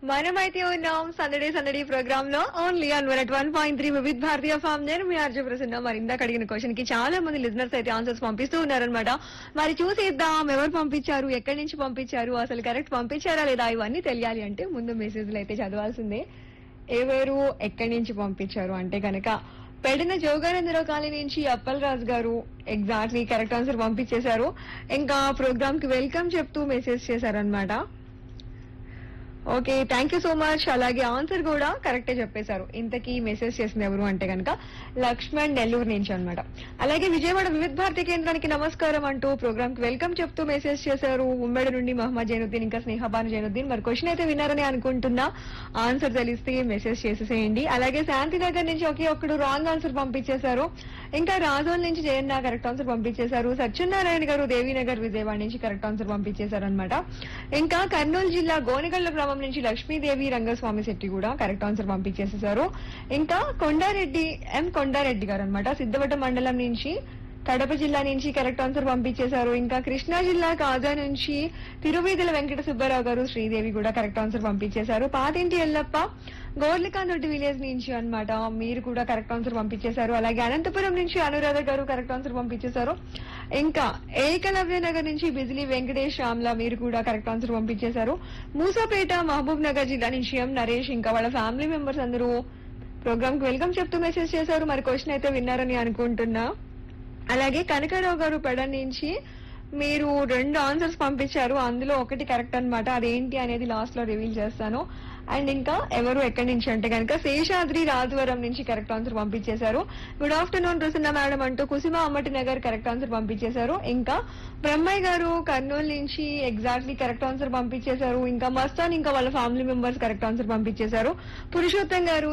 మనమైతే ఉన్నాం సందడి సందడి ప్రోగ్రామ్ లో only on one one point three Vividh Bharati FM నేను మీ ఆర్జు ప్రసన్న మరి ఇందాక అడిగిన క్వశ్చన్ కి చాలా మంది లిజనర్స్ అయితే ఆన్సర్స్ పంపిస్తూ ఉన్నారనమాట మరి చూసేద్దాం ఎవరు పంపించారు ఎక్కడి నుంచి పంపించారు అసలు కరెక్ట్ పంపించారా లేదా ఇవన్నీ తెలియాలి అంటే ముందు మెసేజ్లు అయితే చదవాల్సిందే ఎవరు ఎక్కడి నుంచి పంపించారు అంటే కనుక పెడిన జోగానందరావు కాలనీ నుంచి అప్పల్ రాజు గారు ఎగ్జాక్ట్లీ కరెక్ట్ ఆన్సర్ పంపించేశారు ఇంకా ప్రోగ్రామ్ కి వెల్కమ్ చెప్తూ మెసేజ్ చేశారనమాట okay thank you so much అలాగే ఆన్సర్ కూడా కరెక్టే చెప్పేశారు ఇంతకీ మెసేజ్ చేసింది ఎవరు అంటే కనుక లక్ష్మణ్ నెల్లూరు నుంచి అన్నమాట అలాగే విజయవాడ వివిధ భారతి కేంద్రానికి నమస్కారం అంటూ ప్రోగ్రామ్ కి వెల్కమ్ చెప్తూ మెసేజ్ చేశారు ఉమ్మడి నుండి మహమ్మద్ జైనుద్దీన్ ఇంకా స్నేహబాను జైనుద్దీన్ మరి క్వశ్చన్ అయితే విన్నారని అనుకుంటున్నా ఆన్సర్ తెలిస్తే మెసేజ్ చేసేసేయండి అలాగే శాంతినగర్ నుంచి ఒకే ఒక్కడు రాంగ్ ఆన్సర్ పంపించేశారు ఇంకా రాజోల్ నుంచి జయన్న కరెక్ట్ ఆన్సర్ పంపించేశారు సత్యనారాయణ గారు దేవీనగర్ విజయవాడ నుంచి కరెక్ట్ ఆన్సర్ పంపించేశారు అనమాట ఇంకా కర్నూలు జిల్లా గోనెగళ్ల గ్రామం నుంచి లక్ష్మీదేవి రంగస్వామి శెట్టి కూడా కరెక్ట్ ఆన్సర్ పంపించేసేశారు ఇంకా కొండారెడ్డి ఎం కొండారెడ్డి గారు అనమాట సిద్ధవట మండలం నుంచి కడప జిల్లా నుంచి కరెక్ట్ ఆన్సర్ పంపించేశారు ఇంకా కృష్ణా జిల్లా కాజా నుంచి తిరువీధుల వెంకట సుబ్బారావు గారు శ్రీదేవి కూడా కరెక్ట్ ఆన్సర్ పంపించేశారు పాతింటి ఎల్లప్ప గోర్లికాందొడ్డి విలేజ్ నుంచి అన్నమాట మీరు కూడా కరెక్ట్ ఆన్సర్ పంపించేశారు అలాగే అనంతపురం నుంచి అనురాధ గారు కరెక్ట్ ఆన్సర్ పంపించేశారు ఇంకా ఏకలవ్య నగర్ నుంచి బిజిలీ వెంకటేష్ శ్యామ్ల మీరు కూడా కరెక్ట్ ఆన్సర్ పంపించేశారు మూసాపేట మహబూబ్ నగర్ జిల్లా నుంచి ఎం నరేష్ ఇంకా వాళ్ళ ఫ్యామిలీ మెంబర్స్ అందరూ ప్రోగ్రామ్ కి వెల్కమ్ చెప్తూ మెసేజ్ చేశారు మరి క్వశ్చన్ అయితే విన్నారని అనుకుంటున్నా అలాగే కనకారావు గారు పెడ నుంచి మీరు రెండు ఆన్సర్స్ పంపించారు అందులో ఒకటి కరెక్ట్ అన్నమాట అదేంటి అనేది లాస్ట్ లో రివీల్ చేస్తాను అండ్ ఇంకా ఎవరు ఎక్కడి నుంచి అంటే కనుక శేషాద్రి రాజవరం నుంచి కరెక్ట్ ఆన్సర్ పంపించేశారు గుడ్ ఆఫ్టర్నూన్ ప్రసన్న మేడం అంటూ కుసుమ అమ్మటి నగర్ కరెక్ట్ ఆన్సర్ పంపించేశారు ఇంకా బ్రహ్మయ్య గారు కర్నూలు నుంచి ఎగ్జాక్ట్లీ కరెక్ట్ ఆన్సర్ పంపించేశారు ఇంకా మస్తాన్ ఇంకా వాళ్ళ ఫ్యామిలీ మెంబర్స్ కరెక్ట్ ఆన్సర్ పంపించేశారు పురుషోత్తం గారు